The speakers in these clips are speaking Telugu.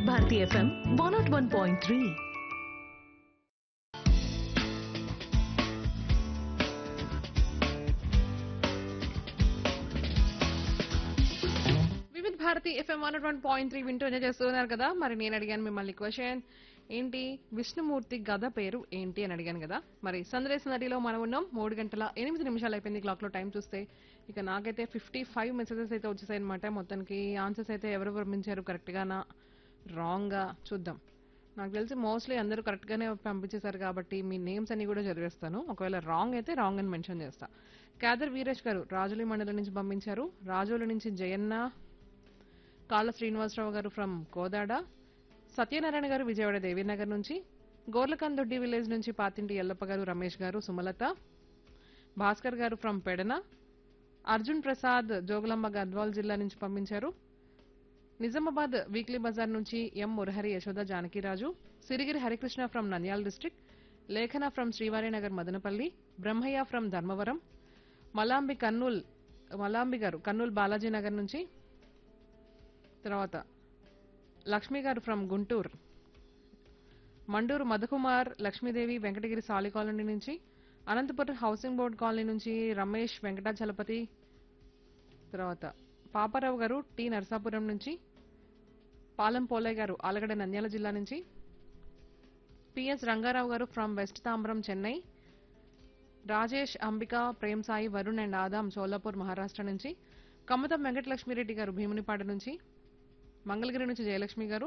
వివిధ Bharati FM one naught one point three Vividh Bharati FM one one point three వింటూ ఎంజాయ్ చేస్తున్నారు కదా మరి నేను అడిగాను మిమ్మల్ని క్వశ్చన్ ఏంటి విష్ణుమూర్తి గద పేరు ఏంటి అని అడిగాను కదా మరి సందేశ నదిలో మనం ఉన్నాం మూడు గంటల ఎనిమిది నిమిషాలు అయిపోయింది క్లాక్ లో టైం చూస్తే ఇక నాకైతే ఫిఫ్టీ ఫైవ్ మెసేజెస్ అయితే వచ్చేసాయి అనమాట మొత్తానికి ఆన్సర్స్ అయితే ఎవరు పంపించారు కరెక్ట్ గానా రాంగ్ గా చూద్దాం నాకు తెలిసి మోస్ట్లీ అందరూ కరెక్ట్ గానే పంపించేశారు కాబట్టి మీ నేమ్స్ అన్ని కూడా చదివేస్తాను ఒకవేళ రాంగ్ అయితే రాంగ్ అని మెన్షన్ చేస్తా కాదర్ వీరేష్ గారు రాజులి మండలం నుంచి పంపించారు రాజుల నుంచి జయన్న కాళ్ళ శ్రీనివాసరావు గారు ఫ్రమ్ కోదాడ సత్యనారాయణ గారు విజయవాడ దేవీనగర్ నుంచి గోర్లకందొడ్డి విలేజ్ నుంచి పాతింటి ఎల్లప్ప గారు రమేష్ గారు సుమలత భాస్కర్ గారు ఫ్రమ్ పెడన అర్జున్ ప్రసాద్ జోగులమ్మ గద్వాల్ జిల్లా నుంచి పంపించారు నిజామాబాద్ వీక్లీ బజార్ నుంచి M Murahari Yashoda Janakiraju Sirigiri Harikrishna from Nandyala district Lekhana from Srivarinagar Madanapalli Brahmaiah from Dharmavaram Malambi Kurnool Malambi garu Kurnool Balaji Nagar నుంచి తర్వాత లక్ష్మి గారు ఫ్రమ్ గుంటూరు మండూరు మధుకుమార్ లక్ష్మీదేవి వెంకటగిరి సాలి కాలనీ నుంచి అనంతపురం హౌసింగ్ బోర్డ్ కాలనీ నుంచి రమేష్ వెంకటాచలపతి తర్వాత పాపారావు గారు టి నరసాపురం నుంచి పాలెం పోలయ్య గారు ఆలగడ్డ నంద్యాల జిల్లా నుంచి PS Ranga Rao garu from West Tambaram Chennai Rajesh Ambika Prem Sai Varun and Adam Solapur Maharashtra నుంచి కమ్మతం వెంకటలక్ష్మిరెడ్డి గారు భీమునిపాడు నుంచి మంగళగిరి నుంచి జయలక్ష్మి గారు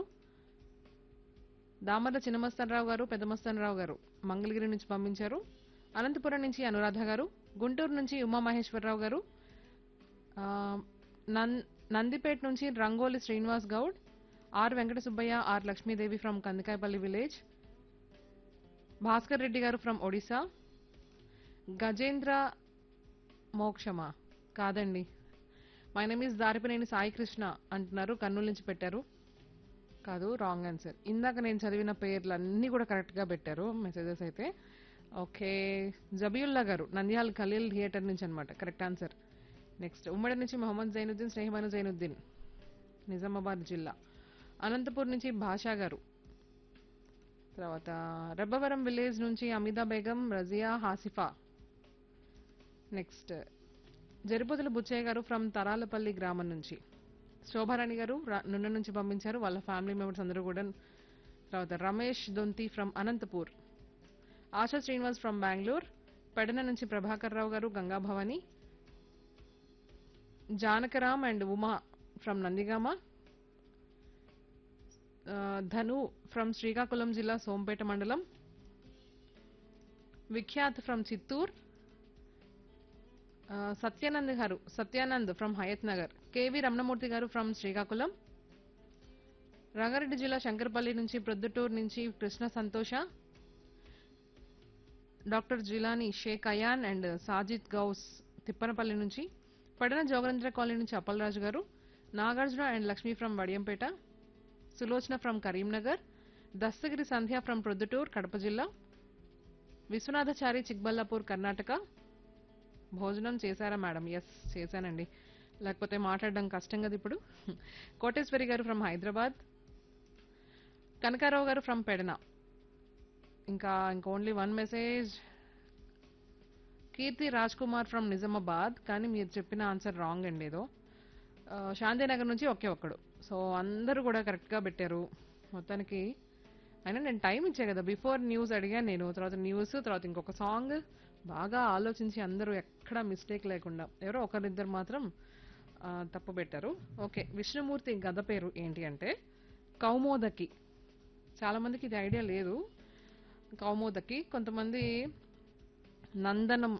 దామర్ల చిన్నమస్తనరావు గారు పెద్దమస్తనరావు గారు మంగళగిరి నుంచి పంపించారు అనంతపురం నుంచి అనురాధ గారు గుంటూరు నుంచి ఉమామహేశ్వరరావు గారు ఆ, నం- నందిపేట నుంచి Rangoli Srinivas Goud R Venkata Subbaiah R Lakshmidevi from Kandikayapalli village Bhaskar Reddy garu from Odisha Gajendra మోక్షమా కాదండి my name is Daripaneni Sai Krishna అంటున్నారు కర్నూలు నుంచి పెట్టారు కాదు రాంగ్ ఆన్సర్ ఇందాక నేను చదివిన పేర్లు అన్నీ కూడా కరెక్ట్గా పెట్టారు మెసేజెస్ అయితే ఓకే జబీయుల్లా గారు నంద్యాల ఖలీల్ థియేటర్ నుంచి అనమాట కరెక్ట్ ఆన్సర్ నెక్స్ట్ ఉమ్మడి నుంచి మొహమ్మద్ జైనుద్దీన్ స్నేహమాను జైనుద్దీన్ నిజామాబాద్ జిల్లా అనంతపూర్ నుంచి భాషా గారు తర్వాత రబ్బవరం విలేజ్ నుంచి అమిదా బేగం రజియా హాసిఫా నెక్స్ట్ జరిపోతుల బుచ్చయ్య గారు ఫ్రమ్ తరాలపల్లి గ్రామం నుంచి శోభారాణి గారు రా- నున్న నుంచి పంపించారు వాళ్ళ ఫ్యామిలీ మెంబర్స్ అందరూ కూడా తర్వాత రమేష్ దొంతి ఫ్రమ్ అనంతపూర్ ఆశా శ్రీనివాస్ ఫ్రమ్ బెంగళూరు పెడన నుంచి ప్రభాకర్ రావు గారు గంగా భవాని జానకరామ్ అండ్ ఉమా ఫ్రమ్ నందిగామ ఆ, ధను ఫ్రమ్ శ్రీకాకుళం జిల్లా సోంపేట మండలం విఖ్యాత్ ఫ్రమ్ చిత్తూర్ ఆ, Satyanand garu Satyanand from Hayat Nagar KV Ramanamurthy garu from Srikakulam Rangareddy జిల్లా శంకరపల్లి నుంచి ప్రొద్దుటూరు నుంచి కృష్ణ సంతోష డాక్టర్ జిలానీ షేక్ అయాన్ అండ్ సాజిద్ గౌస్ తిప్పనపల్లి నుంచి పడన జోగరేంద్ర కాలనీ నుంచి Appalaraju garu Nagarjuna and Lakshmi from Vadiyampeta Sulochana from Karimnagar Dastagiri Sandhya from Proddatur Kadapa జిల్లా విశ్వనాథచారి చిక్బల్లాపూర్ కర్ణాటక భోజనం చేశారా మేడం ఎస్ చేశానండి లేకపోతే మాట్లాడడం కష్టం కదా ఇప్పుడు కోటేశ్వరి గారు ఫ్రమ్ హైదరాబాద్ కనకారావు గారు ఫ్రమ్ పెడన ఇంకా ఇంకా only one message Keerthi Raj Kumar from Nizamabad కానీ మీరు చెప్పిన ఆన్సర్ రాంగ్ అండి ఏదో ఆ, శాంతినగర్ నుంచి ఒకే ఒక్కడు సో అందరూ కూడా కరెక్ట్గా పెట్టారు మొత్తానికి అయినా నేను టైం ఇచ్చా కదా బిఫోర్ న్యూస్ అడిగాను నేను తర్వాత న్యూస్ తర్వాత ఇంకొక సాంగ్ బాగా ఆలోచించి అందరూ ఎక్కడా మిస్టేక్ లేకుండా ఎవరో ఒకరిద్దరు మాత్రం ఆ, తప్పు పెట్టారు ఓకే విష్ణుమూర్తి గద పేరు ఏంటి అంటే కౌమోదకి చాలా మందికి ఇది ఐడియా లేదు కౌమోదకి కొంతమంది నందనం